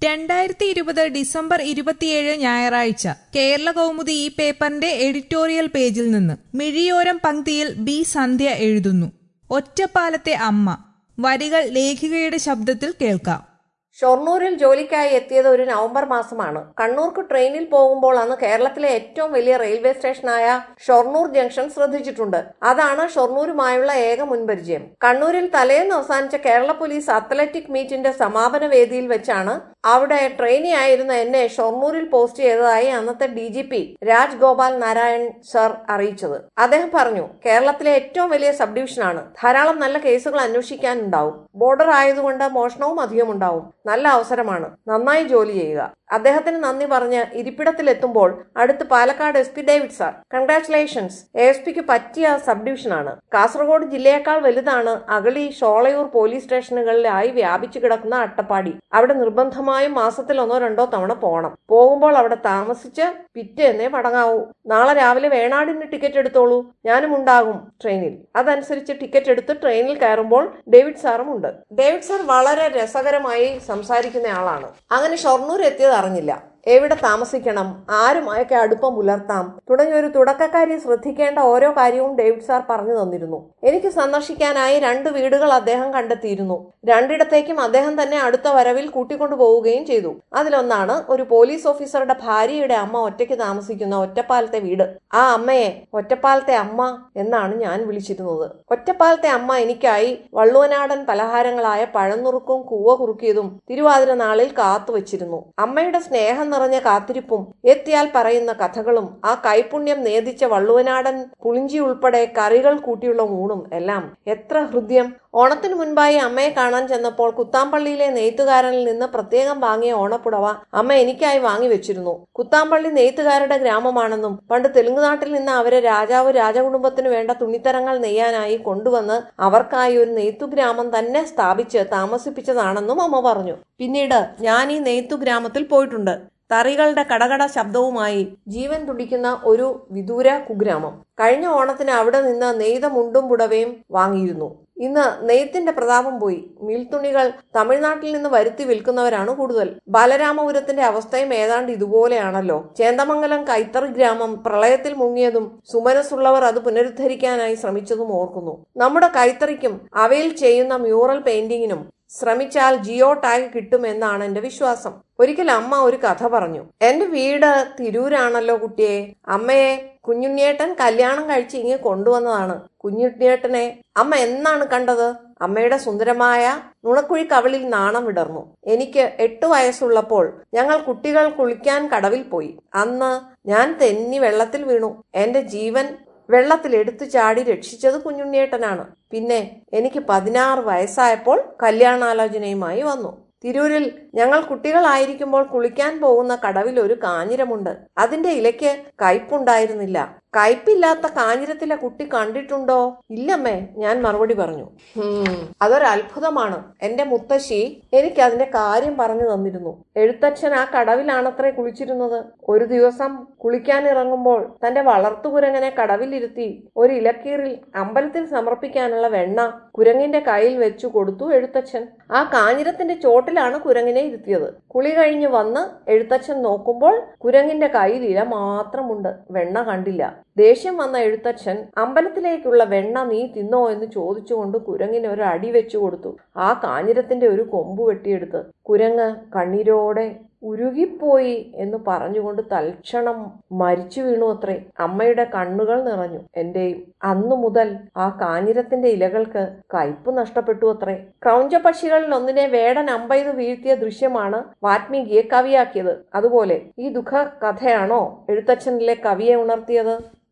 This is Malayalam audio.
രണ്ടായിരത്തി ഇരുപത് ഡിസംബർ ഇരുപത്തിയേഴ് ഞായറാഴ്ച കേരള കൗമുദി ഈ പേപ്പറിന്റെ എഡിറ്റോറിയൽ പേജിൽ നിന്ന് മിഴിയോരം പങ്ക്തിയിൽ ബി സന്ധ്യ എഴുതുന്നു ഒറ്റപ്പാലത്തെ അമ്മ വരികൾ ലേഖികയുടെ ശബ്ദത്തിൽ കേൾക്കാം ഷൊർണൂരിൽ ജോലിക്കായി എത്തിയത് ഒരു നവംബർ മാസമാണ് കണ്ണൂർക്ക് ട്രെയിനിൽ പോകുമ്പോൾ അന്ന് കേരളത്തിലെ ഏറ്റവും വലിയ റെയിൽവേ സ്റ്റേഷനായ ഷൊർണൂർ ജംഗ്ഷൻ ശ്രദ്ധിച്ചിട്ടുണ്ട് അതാണ് ഷൊർണൂരുമായുള്ള ഏക മുൻപരിചയം കണ്ണൂരിൽ തലേന്ന് അവസാനിച്ച കേരള പോലീസ് അത്ലറ്റിക് മീറ്റിന്റെ സമാപന വേദിയിൽ വെച്ചാണ് അവിടെ ട്രെയിനി ആയിരുന്ന എന്നെ ഷൊർണൂരിൽ പോസ്റ്റ് ചെയ്തതായി അന്നത്തെ D G P Raj Gopal Narayan sir അറിയിച്ചത് അദ്ദേഹം പറഞ്ഞു കേരളത്തിലെ ഏറ്റവും വലിയ സബ് ഡിവിഷനാണ് ധാരാളം നല്ല കേസുകൾ അന്വേഷിക്കാനുണ്ടാവും ബോർഡർ ആയതുകൊണ്ട് മോഷണവും അധികം ഉണ്ടാവും നല്ല അവസരമാണ് നന്നായി ജോലി ചെയ്യുക അദ്ദേഹത്തിന് നന്ദി പറഞ്ഞ് ഇരിപ്പിടത്തിലെത്തുമ്പോൾ അടുത്ത് Palakkad S P David sir congratulations A S പിക്ക് പറ്റിയ സബ് ഡിവിഷനാണ് കാസർഗോഡ് ജില്ലയേക്കാൾ വലുതാണ് അഗളി ഷോളയൂർ പോലീസ് സ്റ്റേഷനുകളിലായി വ്യാപിച്ചു കിടക്കുന്ന അട്ടപ്പാടി അവിടെ നിർബന്ധമായും മാസത്തിൽ ഒന്നോ രണ്ടോ തവണ പോകണം പോകുമ്പോൾ അവിടെ താമസിച്ച് പിറ്റേന്നേ മടങ്ങാവൂ നാളെ രാവിലെ വേണാടിന് ടിക്കറ്റ് എടുത്തോളൂ ഞാനും ഉണ്ടാകും ട്രെയിനിൽ അതനുസരിച്ച് ടിക്കറ്റ് എടുത്ത് ട്രെയിനിൽ കയറുമ്പോൾ ഡേവിഡ് സാറും ഉണ്ട് ഡേവിഡ് സാർ വളരെ രസകരമായി സംസാരിക്കുന്ന ആളാണ് അങ്ങനെ ഷൊർണൂർ എത്തിയത് അറിഞ്ഞില്ല എവിടെ താമസിക്കണം ആരുമായൊക്കെ അടുപ്പം പുലർത്താം തുടങ്ങിയ ഒരു തുടക്കക്കാരി ശ്രദ്ധിക്കേണ്ട ഓരോ കാര്യവും ഡേവിഡ് സാർ പറഞ്ഞു തന്നിരുന്നു എനിക്ക് സന്ദർശിക്കാനായി രണ്ട് വീടുകൾ അദ്ദേഹം കണ്ടെത്തിയിരുന്നു രണ്ടിടത്തേക്കും അദ്ദേഹം തന്നെ അടുത്ത വരവിൽ കൂട്ടിക്കൊണ്ടു പോവുകയും ചെയ്തു അതിലൊന്നാണ് ഒരു പോലീസ് ഓഫീസറുടെ ഭാര്യയുടെ അമ്മ ഒറ്റയ്ക്ക് താമസിക്കുന്ന ഒറ്റപ്പാലത്തെ വീട് ആ അമ്മയെ ഒറ്റപ്പാലത്തെ അമ്മ എന്നാണ് ഞാൻ വിളിച്ചിരുന്നത് ഒറ്റപ്പാലത്തെ അമ്മ എനിക്കായി വള്ളുവനാടൻ പലഹാരങ്ങളായ പഴന്നുറുക്കും കൂവ കുറുക്കിയതും തിരുവാതിര നാളിൽ കാത്തുവച്ചിരുന്നു അമ്മയുടെ സ്നേഹം നിറഞ്ഞ കാത്തിരിപ്പും എത്തിയാൽ പറയുന്ന കഥകളും ആ കൈപുണ്യം നേദിച്ച വള്ളുവനാടൻ പുളിഞ്ചി ഉൾപ്പെടെ കറികൾ കൂട്ടിയുള്ള ഊണും എല്ലാം എത്ര ഹൃദ്യം ഓണത്തിനു മുൻപായി അമ്മയെ കാണാൻ ചെന്നപ്പോൾ കുത്താമ്പള്ളിയിലെ നെയ്ത്തുകാരനിൽ നിന്ന് പ്രത്യേകം വാങ്ങിയ ഓണപ്പുടവ അമ്മ എനിക്കായി വാങ്ങി വെച്ചിരുന്നു കുത്താമ്പള്ളി നെയ്ത്തുകാരുടെ ഗ്രാമമാണെന്നും പണ്ട് തെലുങ്കുനാട്ടിൽ നിന്ന് അവരെ രാജാവ് രാജകുടുംബത്തിന് വേണ്ട തുണിത്തരങ്ങൾ നെയ്യാനായി കൊണ്ടുവന്ന് അവർക്കായി ഒരു നെയ്ത്തുഗ്രാമം തന്നെ സ്ഥാപിച്ച് താമസിപ്പിച്ചതാണെന്നും അമ്മ പറഞ്ഞു പിന്നീട് ഞാൻ ഈ നെയ്ത്തുഗ്രാമത്തിൽ പോയിട്ടുണ്ട് തറികളുടെ കടകട ശബ്ദവുമായി ജീവൻ തുടിക്കുന്ന ഒരു വിദൂര കുഗ്രാമം കഴിഞ്ഞ ഓണത്തിന് അവിടെ നിന്ന് നെയ്ത മുണ്ടും പുടവയും വാങ്ങിയിരുന്നു ഇന്ന് നെയ്ത്തിന്റെ പ്രതാപം പോയി മിൽത്തുണികൾ തമിഴ്നാട്ടിൽ നിന്ന് വരുത്തി വിൽക്കുന്നവരാണ് കൂടുതൽ ബാലരാമപുരത്തിന്റെ അവസ്ഥയും ഏതാണ്ട് ഇതുപോലെയാണല്ലോ ചേന്ദമംഗലം കൈത്തറി ഗ്രാമം പ്രളയത്തിൽ മുങ്ങിയതും സുമനസ്സുള്ളവർ അത് പുനരുദ്ധരിക്കാനായി ശ്രമിച്ചതും ഓർക്കുന്നു നമ്മുടെ കൈത്തറിക്കും അവയിൽ ചെയ്യുന്ന മ്യൂറൽ പെയിന്റിങ്ങിനും ശ്രമിച്ചാൽ ജിയോ ടാഗ് കിട്ടുമെന്നാണ് എന്റെ വിശ്വാസം ഒരിക്കൽ അമ്മ ഒരു കഥ പറഞ്ഞു എന്റെ വീട് തിരൂരാണല്ലോ കുട്ടിയെ അമ്മയെ കുഞ്ഞുണ്ണിയേട്ടൻ കല്യാണം കഴിച്ച് ഇങ്ങ് കൊണ്ടുവന്നതാണ് കുഞ്ഞുണ്ണിയേട്ടനെ അമ്മ എന്നാണ് കണ്ടത് അമ്മയുടെ സുന്ദരമായ നുണക്കുഴി കവിളിൽ നാണം വിടർന്നു എനിക്ക് എട്ടു വയസ്സുള്ളപ്പോൾ ഞങ്ങൾ കുട്ടികൾ കുളിക്കാൻ കടവിൽ പോയി അന്ന് ഞാൻ തെന്നി വെള്ളത്തിൽ വീണു എന്റെ ജീവൻ വെള്ളത്തിൽ എടുത്തു ചാടി രക്ഷിച്ചത് കുഞ്ഞുണ്ണിയേട്ടനാണ് പിന്നെ എനിക്ക് പതിനാറ് വയസ്സായപ്പോൾ കല്യാണാലോചനയുമായി വന്നു തിരൂരിൽ ഞങ്ങൾ കുട്ടികളായിരിക്കുമ്പോൾ കുളിക്കാൻ പോകുന്ന കടവിൽ ഒരു കാഞ്ഞിരമുണ്ട് അതിന്റെ ഇലയ്ക്ക് കയ്പുണ്ടായിരുന്നില്ല കയ്പില്ലാത്ത കാഞ്ഞിരത്തിലെ കുട്ടി കണ്ടിട്ടുണ്ടോ ഇല്ലമ്മേ ഞാൻ മറുപടി പറഞ്ഞു അതൊരു അത്ഭുതമാണ് എന്റെ മുത്തശ്ശി എനിക്ക് അതിന്റെ കാര്യം പറഞ്ഞു തന്നിരുന്നു എഴുത്തച്ഛൻ ആ കടവിലാണത്രേ കുളിച്ചിരുന്നത് ഒരു ദിവസം കുളിക്കാൻ ഇറങ്ങുമ്പോൾ തന്റെ വളർത്തുകുരങ്ങനെ കടവിലിരുത്തി ഒരു ഇലക്കീറിൽ അമ്പലത്തിൽ സമർപ്പിക്കാനുള്ള വെണ്ണ കുരങ്ങിന്റെ കയ്യിൽ വെച്ചു കൊടുത്തു എഴുത്തച്ഛൻ ആ കാഞ്ഞിരത്തിന്റെ ചോട്ടിലാണ് കുരങ്ങിനെ ഇരുത്തിയത് കുളി കഴിഞ്ഞ് വന്ന് എഴുത്തച്ഛൻ നോക്കുമ്പോൾ കുരങ്ങിന്റെ കയ്യിൽ ഇല മാത്രമുണ്ട് വെണ്ണ കണ്ടില്ല ദേഷ്യം വന്ന എഴുത്തച്ഛൻ അമ്പലത്തിലേക്കുള്ള വെണ്ണ നീ തിന്നോ എന്ന് ചോദിച്ചുകൊണ്ട് കുരങ്ങിന് ഒരു അടി വെച്ചു കൊടുത്തു ആ കാഞ്ഞിരത്തിന്റെ ഒരു കൊമ്പ് വെട്ടിയെടുത്ത് കുരങ്ങ് കണ്ണീരോടെ ഉരുകിപ്പോയി എന്ന് പറഞ്ഞുകൊണ്ട് തൽക്ഷണം മരിച്ചു വീണു അത്രേ അമ്മയുടെ കണ്ണുകൾ നിറഞ്ഞു എന്റെയും അന്നു മുതൽ ആ കാഞ്ഞിരത്തിന്റെ ഇലകൾക്ക് കയ്പ് നഷ്ടപ്പെട്ടു അത്രേ ക്രൗഞ്ചപക്ഷികളിൽ ഒന്നിനെ വേടൻ അമ്പെയ്ത് വീഴ്ത്തിയ ദൃശ്യമാണ് വാത്മീകിയെ കവിയാക്കിയത് അതുപോലെ ഈ ദുഃഖ കഥയാണോ എഴുത്തച്ഛനിലെ കവിയെ ഉണർത്തിയത്